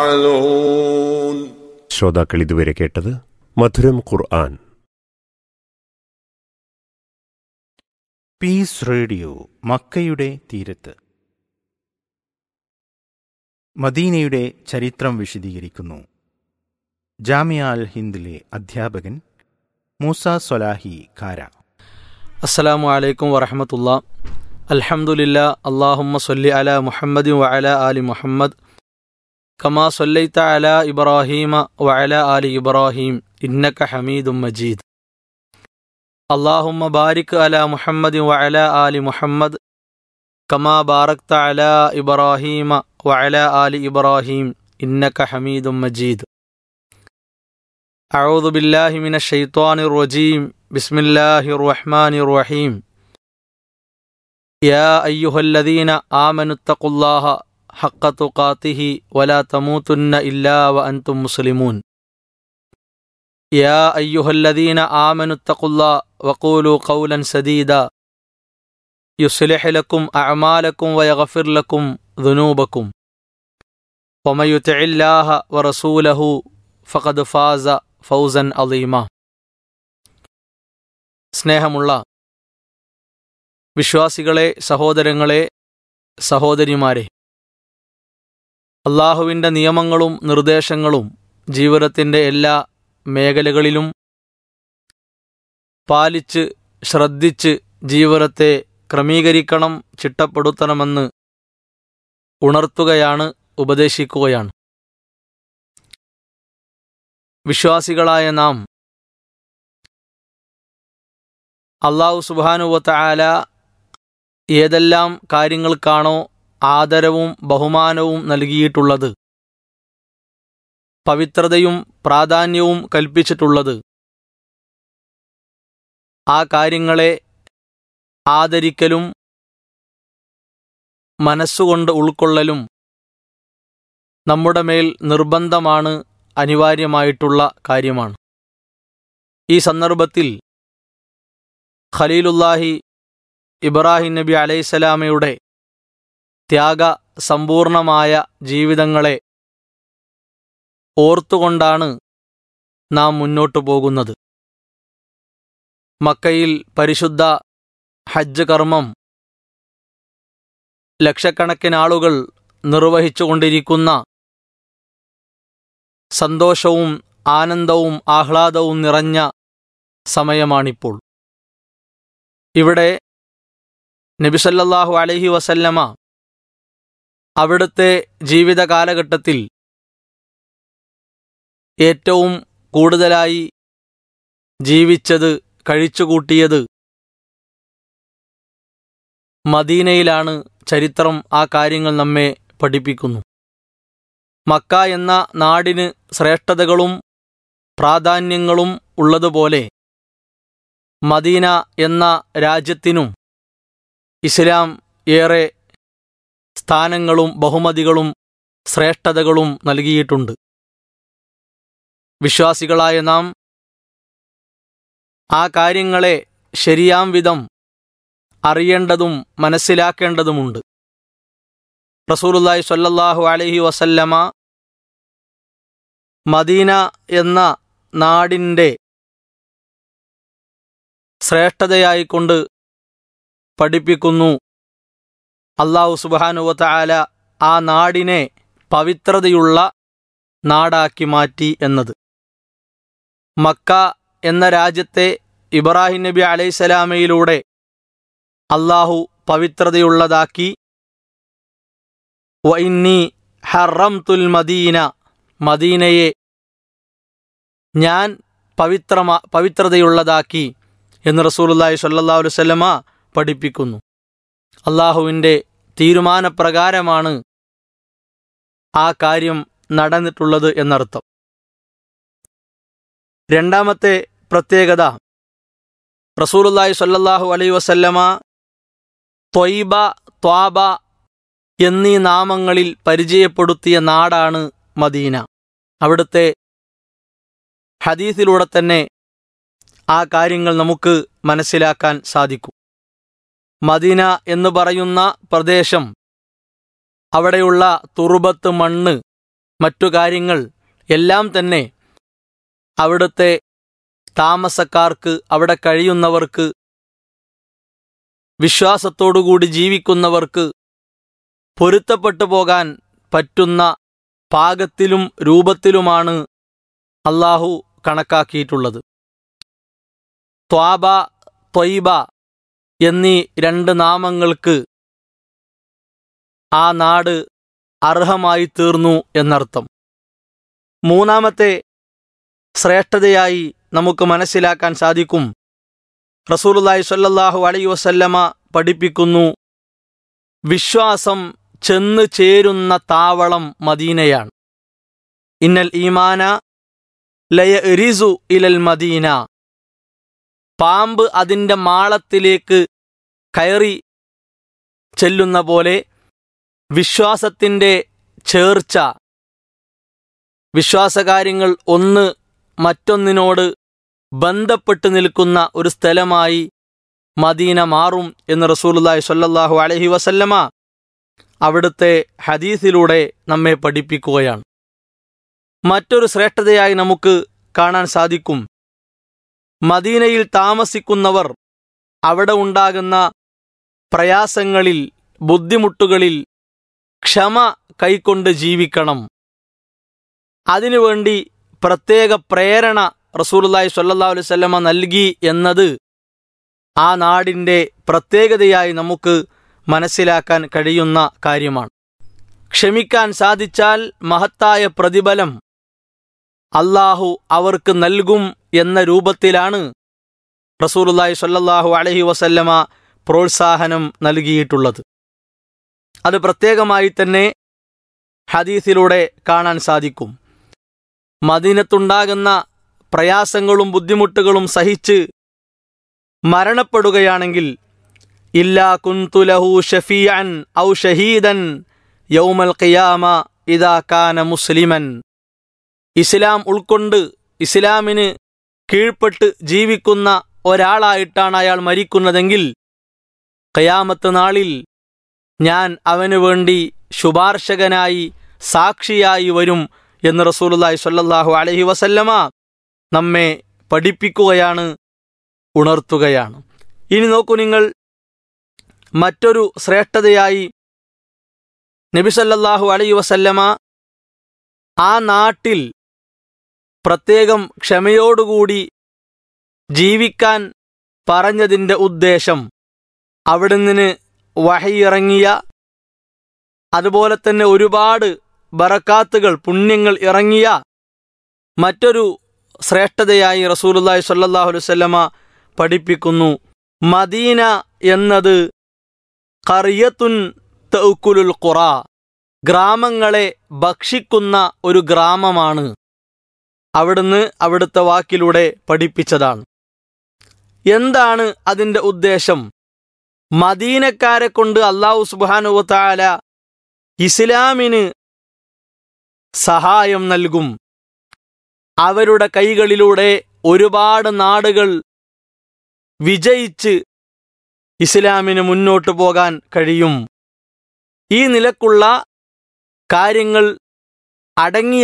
يفعلون ശ്രോതാക്കൾ ഇതുവരെ കേട്ടത് മധുരം ഖുർആൻ പീസ് റേഡിയോ മക്കയുടെ തീരത്ത് മദീനയുടെ ചരിത്രം വിശദീകരിക്കുന്നു ജാമിയ അൽ ഹിന്ദിലെ അധ്യാപകൻ മൂസ സൊലാഹി കാര അസ്സലാമു അലൈക്കും വറഹമത്തുള്ള അൽഹംദുലില്ല അള്ളാഹുമ്മ സൊല്ലി അല മുഹമ്മദ് വഅല ആലി മുഹമ്മദ് കമാ സൊല്ലൈത്ത അല ഇബ്രാഹീമ വഅല ആലി ഇബ്രാഹീം ഇന്നക ഹമീദും മജീദ് അള്ളാഹുമ്മ ബാരിക് അല മുഹമ്മദ് വഅല ആലി മുഹമ്മദ് കമാ ബാറക്ത അല ഇബ്രാഹീമ വഅല ആലി ഇബ്രാഹീം ഇന്നക ഹമീദും മജീദ് أعوذ بالله من الشيطان الرجيم بسم الله الرحمن الرحيم يا أيها الذين آمنوا اتقوا الله حق تقاته ولا تموتن إلا وأنتم مسلمون يا أيها الذين آمنوا اتقوا الله وقولوا قولا سديدا يصلح لكم أعمالكم ويغفر لكم ذنوبكم ومن يطع الله ورسوله فقد فاز ഫൗസൻ അലീമ സ്നേഹമുള്ള വിശ്വാസികളെ സഹോദരങ്ങളെ സഹോദരിമാരെ അള്ളാഹുവിൻ്റെ നിയമങ്ങളും നിർദ്ദേശങ്ങളും ജീവിതത്തിൻ്റെ എല്ലാ മേഖലകളിലും പാലിച്ച് ശ്രദ്ധിച്ച് ജീവിതത്തെ ക്രമീകരിക്കണം ചിട്ടപ്പെടുത്തണമെന്ന് ഉണർത്തുകയാണ് ഉപദേശിക്കുകയാണ് വിശ്വാസികളായ നാം അള്ളാഹു സുബാനുവത്ത ആല ഏതെല്ലാം കാര്യങ്ങൾക്കാണോ ആദരവും ബഹുമാനവും നൽകിയിട്ടുള്ളത് പവിത്രതയും പ്രാധാന്യവും കൽപ്പിച്ചിട്ടുള്ളത് ആ കാര്യങ്ങളെ ആദരിക്കലും മനസ്സുകൊണ്ട് ഉൾക്കൊള്ളലും നമ്മുടെ മേൽ നിർബന്ധമാണ് അനിവാര്യമായിട്ടുള്ള കാര്യമാണ് ഈ സന്ദർഭത്തിൽ ഖലീലുല്ലാഹി ഇബ്രാഹിം നബി അലൈഹിസ്സലാമയുടെ ത്യാഗ സമ്പൂർണമായ ജീവിതങ്ങളെ ഓർത്തുകൊണ്ടാണ് നാം മുന്നോട്ടു പോകുന്നത് മക്കയിൽ പരിശുദ്ധ ഹജ്ജ് കർമ്മം ലക്ഷക്കണക്കിന് ആളുകൾ നിർവഹിച്ചുകൊണ്ടിരിക്കുന്ന സന്തോഷവും ആനന്ദവും ആഹ്ലാദവും നിറഞ്ഞ സമയമാണിപ്പോൾ ഇവിടെ നബിസല്ലാഹു അലഹി വസല്ലമ അവിടുത്തെ ജീവിത കാലഘട്ടത്തിൽ ഏറ്റവും കൂടുതലായി ജീവിച്ചത് കഴിച്ചുകൂട്ടിയത് മദീനയിലാണ് ചരിത്രം ആ കാര്യങ്ങൾ നമ്മെ പഠിപ്പിക്കുന്നു മക്ക എന്ന നാടിന് ശ്രേഷ്ഠതകളും പ്രാധാന്യങ്ങളും ഉള്ളതുപോലെ മദീന എന്ന രാജ്യത്തിനും ഇസ്ലാം ഏറെ സ്ഥാനങ്ങളും ബഹുമതികളും ശ്രേഷ്ഠതകളും നൽകിയിട്ടുണ്ട് വിശ്വാസികളായ നാം ആ കാര്യങ്ങളെ ശരിയാം വിധം അറിയേണ്ടതും മനസ്സിലാക്കേണ്ടതുമുണ്ട് റസൂലുല്ലാഹി സ്വല്ലല്ലാഹു അലൈഹി വസല്ലമ മദീന എന്ന നാടിൻ്റെ ശ്രേഷ്ഠതയായിക്കൊണ്ട് പഠിപ്പിക്കുന്നു അള്ളാഹു സുബാനുവത്ത ആല ആ നാടിനെ പവിത്രതയുള്ള നാടാക്കി മാറ്റി എന്നത് മക്ക എന്ന രാജ്യത്തെ ഇബ്രാഹിം നബി അലൈസലാമയിലൂടെ അള്ളാഹു പവിത്രതയുള്ളതാക്കി വൈന്നി ഹറംതുൽ മദീന മദീനയെ ഞാൻ പവിത്രമാ പവിത്രതയുള്ളതാക്കി എന്ന് റസൂലുല്ലാഹി സ്വല്ലല്ലാഹു അലൈഹി വസല്ലമ പഠിപ്പിക്കുന്നു അള്ളാഹുവിൻ്റെ തീരുമാനപ്രകാരമാണ് ആ കാര്യം നടന്നിട്ടുള്ളത് എന്നർത്ഥം രണ്ടാമത്തെ പ്രത്യേകത റസൂലുല്ലാഹി സ്വല്ലല്ലാഹു അലൈഹി വസല്ലമ ത്വയ്ബ ത്വാബ എന്നീ നാമങ്ങളിൽ പരിചയപ്പെടുത്തിയ നാടാണ് മദീന അവിടുത്തെ ഹദീസിലൂടെ തന്നെ ആ കാര്യങ്ങൾ നമുക്ക് മനസ്സിലാക്കാൻ സാധിക്കും മദീന എന്ന് പറയുന്ന പ്രദേശം അവിടെയുള്ള തുറുബത്ത് മണ്ണ് മറ്റു കാര്യങ്ങൾ എല്ലാം തന്നെ അവിടുത്തെ താമസക്കാർക്ക് അവിടെ കഴിയുന്നവർക്ക് വിശ്വാസത്തോടുകൂടി ജീവിക്കുന്നവർക്ക് പൊരുത്തപ്പെട്ടു പോകാൻ പറ്റുന്ന പാകത്തിലും രൂപത്തിലുമാണ് അള്ളാഹു കണക്കാക്കിയിട്ടുള്ളത് ത്വാബ ത്വയ്ബ എന്നീ രണ്ട് നാമങ്ങൾക്ക് ആ നാട് അർഹമായി തീർന്നു എന്നർത്ഥം മൂന്നാമത്തെ ശ്രേഷ്ഠതയായി നമുക്ക് മനസ്സിലാക്കാൻ സാധിക്കും റസൂലുള്ളാഹി സ്വല്ലല്ലാഹു അലൈഹി വസല്ലമ പഠിപ്പിക്കുന്നു വിശ്വാസം ചെന്ന് ചേരുന്ന താവളം മദീനയാണ് ഇന്നൽ ഈമാന ലയ എരിസു ഇലൽ മദീന പാമ്പ് അതിൻ്റെ മാളത്തിലേക്ക് കയറി ചെല്ലുന്ന പോലെ വിശ്വാസത്തിൻ്റെ ചേർച്ച വിശ്വാസകാര്യങ്ങൾ ഒന്ന് മറ്റൊന്നിനോട് ബന്ധപ്പെട്ട് നിൽക്കുന്ന ഒരു സ്ഥലമായി മദീന മാറും എന്ന് റസൂലുള്ളാഹി സ്വല്ലല്ലാഹു അലൈഹി വസല്ലമ അവിടുത്തെ ഹദീസിലൂടെ നമ്മെ പഠിപ്പിക്കുകയാണ് മറ്റൊരു ശ്രേഷ്ഠതയായി നമുക്ക് കാണാൻ സാധിക്കും മദീനയിൽ താമസിക്കുന്നവർ അവിടെ ഉണ്ടാകുന്ന പ്രയാസങ്ങളിൽ ബുദ്ധിമുട്ടുകളിൽ ക്ഷമ കൈക്കൊണ്ട് ജീവിക്കണം അതിനുവേണ്ടി പ്രത്യേക പ്രേരണ റസൂലുള്ളാഹി സ്വല്ലല്ലാഹു അലൈഹി വസല്ലമ നൽകി എന്നത് ആ നാടിൻ്റെ പ്രത്യേകതയായി നമുക്ക് മനസ്സിലാക്കാൻ കഴിയുന്ന കാര്യമാണ് ക്ഷമിക്കാൻ സാധിച്ചാൽ മഹത്തായ പ്രതിഫലം അള്ളാഹു അവർക്ക് നൽകും എന്ന രൂപത്തിലാണ് റസൂലുള്ളാഹി സ്വല്ലല്ലാഹു അലൈഹി വസല്ലമ പ്രോത്സാഹനം നൽകിയിട്ടുള്ളത് അത് പ്രത്യേകമായി തന്നെ ഹദീസിലൂടെ കാണാൻ സാധിക്കും മദീനത്തുണ്ടാകുന്ന പ്രയാസങ്ങളും ബുദ്ധിമുട്ടുകളും സഹിച്ച് മരണപ്പെടുകയാണെങ്കിൽ ഇല്ലാ കുന്തുലഹു ഷഫീഅൻ ഔ ഷഹീദൻ യൗമൽ ഖിയാമ ഇദാ കാന മുസ്ലിമൻ ഇസ്ലാം ഉൾക്കൊണ്ട് ഇസ്ലാമിന് കീഴ്പ്പെട്ട് ജീവിക്കുന്ന ഒരാളായിട്ടാണ് അയാൾ മരിക്കുന്നതെങ്കിൽ ഖയാമത്ത് നാളിൽ ഞാൻ അവനു വേണ്ടി ശുപാർശകനായി സാക്ഷിയായി വരും എന്ന് റസൂലുള്ളാഹി സ്വല്ലല്ലാഹു അലൈഹി വസല്ലമ നമ്മെ പഠിപ്പിക്കുകയാണ് ഉണർത്തുകയാണ് ഇനി നോക്കൂ നിങ്ങൾ മറ്റൊരു ശ്രേഷ്ഠതയായി നബി സല്ലല്ലാഹു അലൈഹി വസല്ലമ ആ നാട്ടിൽ പ്രത്യേകം ക്ഷമയോടുകൂടി ജീവിക്കാൻ പറഞ്ഞതിൻ്റെ ഉദ്ദേശം അവിടുന്ന് വഹയിറങ്ങിയ അതുപോലെ തന്നെ ഒരുപാട് ബറക്കാത്തുകൾ പുണ്യങ്ങൾ ഇറങ്ങിയ മറ്റൊരു ശ്രേഷ്ഠതയായി റസൂലുള്ളാഹി സ്വല്ലല്ലാഹു അലൈഹി വസല്ലമ പഠിപ്പിക്കുന്നു മദീന എന്നത് ഖറിയത്തുൻ തൗക്കുലുൽ ഖുറ ഗ്രാമങ്ങളെ ഭക്ഷിക്കുന്ന ഒരു ഗ്രാമമാണ് അവിടുന്ന് അവിടുത്തെ വാക്കിലൂടെ പഠിപ്പിച്ചതാണ് എന്താണ് അതിൻ്റെ ഉദ്ദേശം മദീനക്കാരെ കൊണ്ട് അള്ളാഹു സുബാനുവത്താല ഇസ്ലാമിന് സഹായം നൽകും അവരുടെ കൈകളിലൂടെ ഒരുപാട് നാടുകൾ വിജയിച്ച് ഇസ്ലാമിന് മുന്നോട്ടു പോകാൻ കഴിയും ഈ നിലക്കുള്ള കാര്യങ്ങൾ അടങ്ങിയ